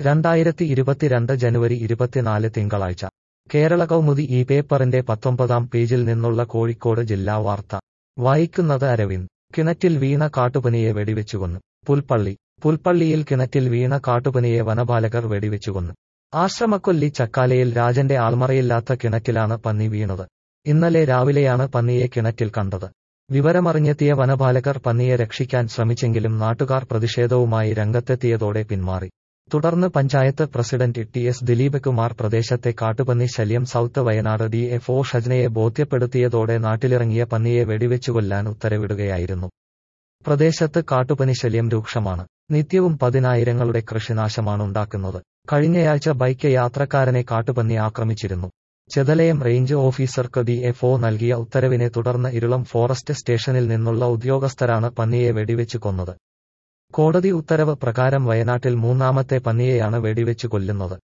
രണ്ടായിരത്തി ഇരുപത്തിരണ്ട് ജനുവരി ഇരുപത്തിനാല് തിങ്കളാഴ്ച കേരള കൗമുദി ഈ പേപ്പറിന്റെ പത്തൊമ്പതാം പേജിൽ നിന്നുള്ള കോഴിക്കോട് ജില്ലാ വാർത്ത വായിക്കുന്നത് അരവിന്ദ് കിണറ്റിൽ വീണ കാട്ടുപനിയെ വെടിവെച്ചുകൊന്നു പുൽപ്പള്ളി പുൽപ്പള്ളിയിൽ കിണറ്റിൽ വീണ കാട്ടുപനിയെ വനപാലകർ വെടിവെച്ചുകൊന്നു ആശ്രമക്കൊല്ലി ചക്കാലയിൽ രാജന്റെ ആൾമറയില്ലാത്ത കിണറ്റിലാണ് പന്നി വീണത് ഇന്നലെ രാവിലെയാണ് പന്നിയെ കിണറ്റിൽ കണ്ടത് വിവരമറിഞ്ഞെത്തിയ വനപാലകർ പന്നിയെ രക്ഷിക്കാൻ ശ്രമിച്ചെങ്കിലും നാട്ടുകാർ പ്രതിഷേധവുമായി രംഗത്തെത്തിയതോടെ പിന്മാറി തുടർന്ന് panchayat president T S Dileep Kumar പ്രദേശത്തെ കാട്ടുപന്നി ശല്യം south Wayanad D F O ഷജ്നയെ ബോധ്യപ്പെടുത്തിയതോടെ നാട്ടിലിറങ്ങിയ പന്നിയെ വെടിവെച്ചുകൊല്ലാൻ ഉത്തരവിടുകയായിരുന്നു പ്രദേശത്ത് കാട്ടുപനി ശല്യം രൂക്ഷമാണ് നിത്യവും പതിനായിരങ്ങളുടെ കൃഷിനാശമാണുണ്ടാക്കുന്നത് കഴിഞ്ഞയാഴ്ച ബൈക്ക് യാത്രക്കാരനെ കാട്ടുപന്നി ആക്രമിച്ചിരുന്നു ചെതലയം റേഞ്ച് ഓഫീസർക്ക് ഡി എഫ് ഒ നൽകിയ ഉത്തരവിനെ തുടർന്ന് ഇരുളം ഫോറസ്റ്റ് സ്റ്റേഷനിൽ നിന്നുള്ള ഉദ്യോഗസ്ഥരാണ് പന്നിയെ വെടിവെച്ച് കൊന്നത് കോടതി ഉത്തരവ് പ്രകാരം വയനാട്ടിൽ മൂന്നാമത്തെ പന്നിയെയാണ് വെടിവെച്ച് കൊല്ലുന്നത്